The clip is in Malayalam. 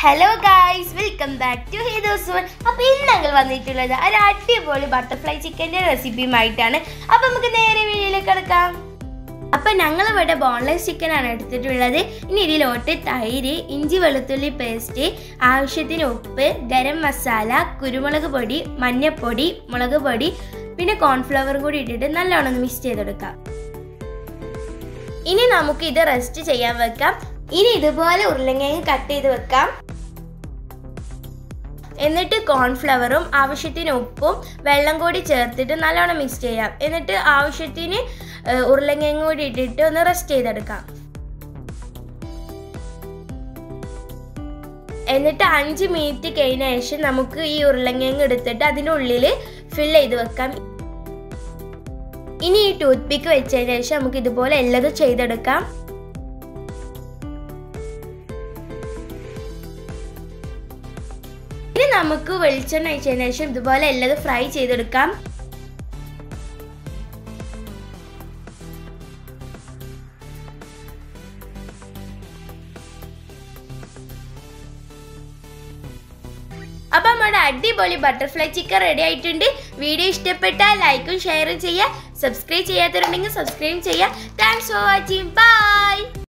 hello guys welcome back to ഹേദോസോൺ അപ്പോൾ ഇന്ന് ഞങ്ങൾ വന്നിട്ടുള്ളത് ഒരു അടിപൊളി ബട്ടർഫ്ലൈ ചിക്കൻ്റെ റെസിപ്പിയുമായിട്ടാണ് അപ്പോൾ നമുക്ക് നേരെ വീഡിയോയിലേക്ക് കിടക്കാം അപ്പോൾ ഞങ്ങൾ ഇവിടെ ബോൺലെസ് ചിക്കനാണ് എടുത്തിട്ടുള്ളത് ഇനി ഇതിലോട്ട് തൈര് ഇഞ്ചി വെളുത്തുള്ളി പേസ്റ്റ് ആവശ്യത്തിന് ഉപ്പ് ഗരം മസാല കുരുമുളക് പൊടി മഞ്ഞൾപ്പൊടി മുളക് പൊടി പിന്നെ കോൺഫ്ലവറും കൂടി ഇട്ടിട്ട് നല്ലോണം ഒന്ന് മിക്സ് ചെയ്തെടുക്കാം ഇനി നമുക്ക് ഇത് റെസ്റ്റ് ചെയ്യാൻ വെക്കാം ഇനി ഇതുപോലെ ഉരുളങ്കിഴങ്ങ് കട്ട് ചെയ്ത് വെക്കാം എന്നിട്ട് കോൺഫ്ലവറും ആവശ്യത്തിന് ഉപ്പും വെള്ളം കൂടി ചേർത്തിട്ട് നല്ലോണം മിക്സ് ചെയ്യാം എന്നിട്ട് ആവശ്യത്തിന് ഏഹ്, ഉരുളങ്കിഴങ്ങ് കൂടി ഇട്ടിട്ട് ഒന്ന് റെസ്റ്റ് ചെയ്തെടുക്കാം എന്നിട്ട് അഞ്ച് മിനിറ്റ് കഴിഞ്ഞ ശേഷം നമുക്ക് ഈ ഉരുളങ്കിഴങ്ങ് എടുത്തിട്ട് അതിൻ്റെ ഉള്ളിൽ ഫിൽ ചെയ്ത് വെക്കാം ഇനി ഈ ടൂത്ത് പിക്ക് വെച്ചതിന് ശേഷം നമുക്ക് ഇതുപോലെ എല്ലതും ചെയ്തെടുക്കാം ഇനി നമുക്ക് വെളിച്ചെണ്ണ ഒഴിച്ചതിന് ശേഷം ഇതുപോലെ എല്ലതും ഫ്രൈ ചെയ്തെടുക്കാം അപ്പം നമ്മുടെ അടിപൊളി ബട്ടർഫ്ലൈ ചിക്കൻ റെഡി ആയിട്ടുണ്ട് വീഡിയോ ഇഷ്ടപ്പെട്ടാൽ ലൈക്കും ഷെയറും ചെയ്യുക സബ്സ്ക്രൈബ് ചെയ്യാത്തവരുണ്ടെങ്കിൽ സബ്സ്ക്രൈബ് ചെയ്യുക താങ്ക്സ് ഫോർ വാച്ചിങ് ബൈ